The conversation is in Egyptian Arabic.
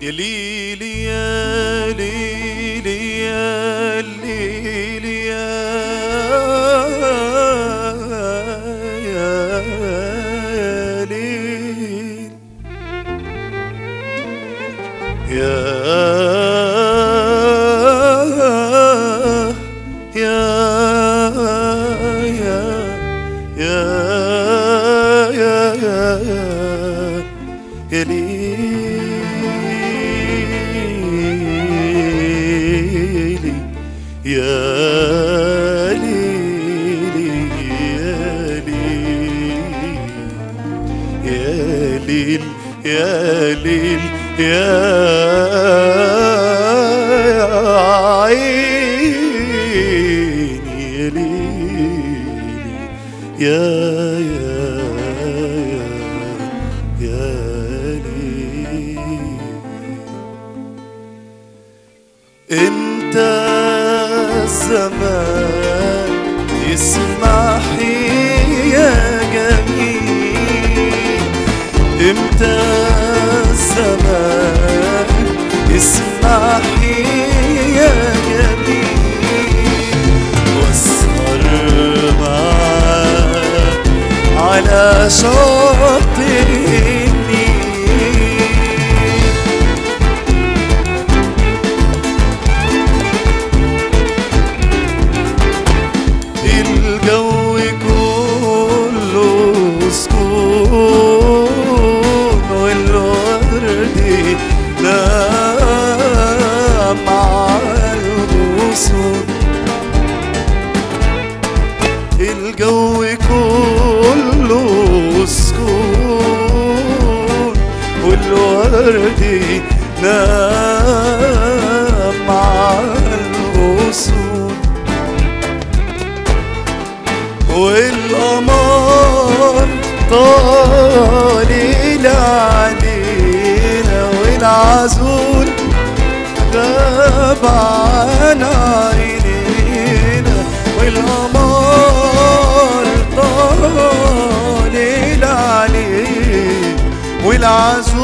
يا ليلي يا ليلي يا ليلي يا يا ليل يا يا يا يا يا يا يا ليلي يا ليلي يا ليلي يا ليل يا ليل يا عيني يا ليل يا يا يا يا ليل انت الزمان يسمح يا جميل امتى الزمان يسمح يا جميل واسهر معاك على شط النيل الجو كله سكون والورد نام على الغصون الجو كله سكون والورد نام على الغصون والقمر طالع علينا والعزول غاب عن عينينا والقمر طالع علينا والعزول